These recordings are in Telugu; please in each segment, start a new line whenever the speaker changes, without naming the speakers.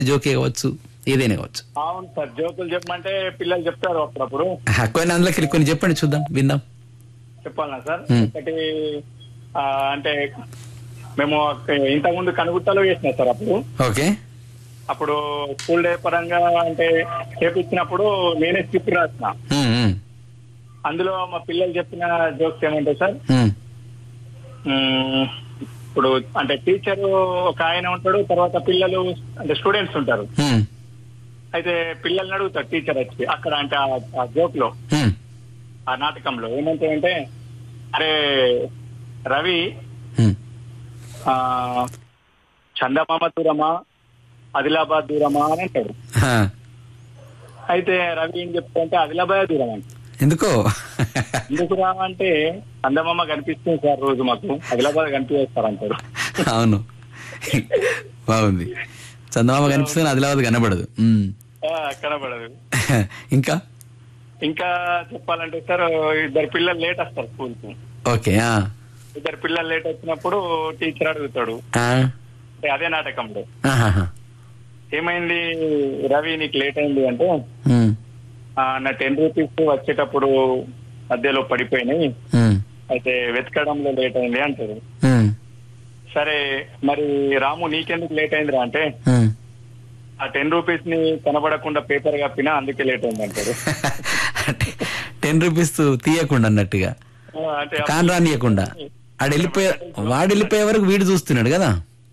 జోకే కావచ్చు ఏదైనా కావచ్చు
అవును సార్ జోకులు చెప్పమంటే పిల్లలు చెప్తారు అప్పుడప్పుడు
ఆ, కొన్ని అందులోకి వెళ్ళి కొన్ని చెప్పండి చూద్దాం విందాం
చెప్పాలనా సార్
Hmm.
ఒకటి ఆ, అంటే మేము ఇంతకుముందు కనుగుట్టలో చేసినాం సార్ అప్పుడు
ఓకే
అప్పుడు స్కూల్ డే పరంగా అంటే చేపించినప్పుడు నేనే స్క్రిప్ట్ రాసిన
ఉమ్, ఉమ్,
అందులో మా పిల్లలు చెప్పిన జోక్స్ ఏమంటాయి సార్
ఉమ్,
మ్మ్. ఇప్పుడు అంటే టీచర్ ఒక ఆయన ఉంటాడు తర్వాత పిల్లలు అంటే స్టూడెంట్స్ ఉంటారు
ఉమ్,
అయితే పిల్లల్ని అడుగుతారు టీచర్ వచ్చి అక్కడ అంటే ఆ- ఆ జోక్ లో
ఉమ్,
ఆ నాటకంలో ఏమంటాయంటే అరే రవి
ఉమ్.
ఆ చందమామ దూరమా ఆదిలాబాద్ దూరమా అని అంటాడు
ఆ,
అయితే రవి ఏం చెప్తాడంటే ఆదిలాబాద్ దూరం అంట
ఎందుకో
ఎందుకు రావంటే చందమామ కనిపిస్తుంది సార్ రోజు మాకు ఆదిలాబాద్ కనిపిస్తారు అంటారు
అవును బాగుంది చందమామ కనిపిస్తుంది ఆదిలాబాద్ కనబడదు ఉమ్.
ఆ, కనబడదు
ఇంకా
ఇంకా చెప్పాలంటే సార్ ఇద్దరు పిల్లలు లేట్ వస్తారు స్కూల్ కు
ఓకే ఆ,
ఇద్దరు పిల్లలు లేట్ వచ్చినప్పుడు టీచర్ అడుగుతాడు
ఆ,
అంటే అదే నాటకంలో
ఆహాహా.
ఏమైంది రవి నీకు లేట్ అయింది అంటే
ఉమ్,
"ఆ, నా టెన్ రూపీస్ వచ్చేటప్పుడు మధ్యలో పడిపోయినాయి
ఉమ్,
అయితే వెతకడంలో లేట్ అయింది అంటారు
ఉమ్,
సరే మరి రాము నీకెందుకు లేట్ అయిందిరా అంటే
ఉమ్.
ఆ టెన్ రూపీస్ ని కనబడకుండా పేపర్ కప్పినా అందుకే లేట్ అయింది అంటారు
అంటే టెన్ రూపీస్ తీయకుండా అన్నట్టుగా
ఆ, అంటే
కాన్ రానియకుండా ఆడు వెళ్ళిపోయే వాడు వెళ్ళిపోయే వరకు వీడు చూస్తున్నాడు కదా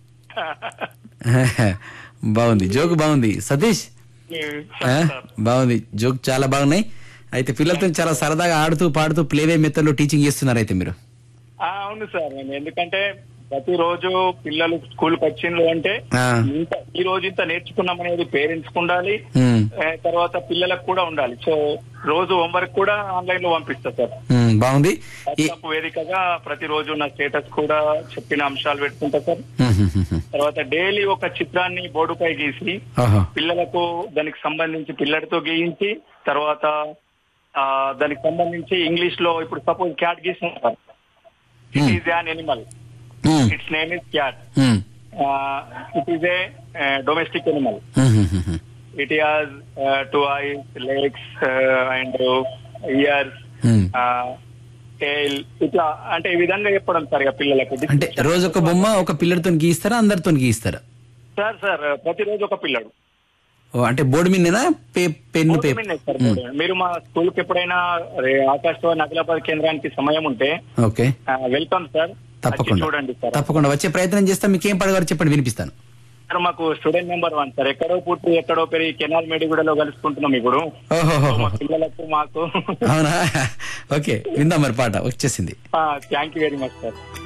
బాగుంది జోక్ బాగుంది సతీష్ ఆ, బాగుంది జోక్ చాలా బాగున్నాయి అయితే పిల్లలతో చాలా సరదాగా ఆడుతూ పాడుతూ ప్లేవే మెథడ్లో టీచింగ్ చేస్తున్నారు అయితే మీరు
ఆ, అవును సార్ నేను ఎందుకంటే ప్రతిరోజు పిల్లలు స్కూల్ కి వచ్చిండ్రు అంటే
ఆ,
ఇంత ఈ రోజు ఇంత నేర్చుకున్నాం అనేది పేరెంట్స్ కు ఉండాలి
ఉమ్,
ఆ, తర్వాత పిల్లలకు కూడా ఉండాలి సో రోజు హోంవర్క్ కూడా ఆన్లైన్ లో పంపిస్తా సార్
ఉమ్, బాగుంది ఈ-
వాట్సాప్ వేదికగా ప్రతిరోజు నా స్టేటస్ కూడా చెప్పిన అంశాలు పెట్టుకుంటా సార్
ఉమ్, ఉమ్, ఉమ్, ఉమ్.
తర్వాత డైలీ ఒక చిత్రాన్ని బోర్డుపై గీసి
ఓహో
పిల్లలకు దానికి సంబంధించి పిల్లడితో గీయించి తర్వాత ఆ, దానికి సంబంధించి ఇంగ్లీష్ లో ఇప్పుడు సపోజ్ క్యాట్ గీసిన sir it
Hmm.
Is an animal
um,
its name is cat
um,
it is a domestic animal
um, um, um, um.
It has two eyes legs and ears
um.
Tail ఇట్లా అంటే ఈ విధంగా చెప్పడం సార్ ఇక పిల్లలకు
అంటే రోజు ఒక బొమ్మ ఒక పిల్లడితో గీస్తారా అందరితో గీస్తారా
సార్ సార్ ప్రతిరోజు ఒక పిల్లడు
ఓ, అంటే బోర్డు మీదనా పే పెన్ను
బోర్డు
పేపర్
మీదనే సార్ బోర్డు. మీరు మా స్కూల్ కి ఎప్పుడైనా రే, ఆకాశవాణి ఆదిలాబాద్ కేంద్రానికి సమయం ఉంటే
ఓకే
వెల్కమ్ సార్
తప్పకుండా
వచ్చి చూడండి సార్
తప్పకుండా వచ్చే ప్రయత్నం చేస్తా మీకు ఏం పడగారు చెప్పండి వినిపిస్తాను
సార్ మాకు స్టూడెంట్ నెంబర్ వన్ సార్ ఎక్కడో పుట్టి ఎక్కడో పెరిగి కెనాల్ మేడిగూడలో కలుసుకుంటున్నాం ఇప్పుడు
ఓహో
మా పిల్లలకు మాకు
అవునా ఓకే విందాం మరి పాట వచ్చేసింది
thank you very much sir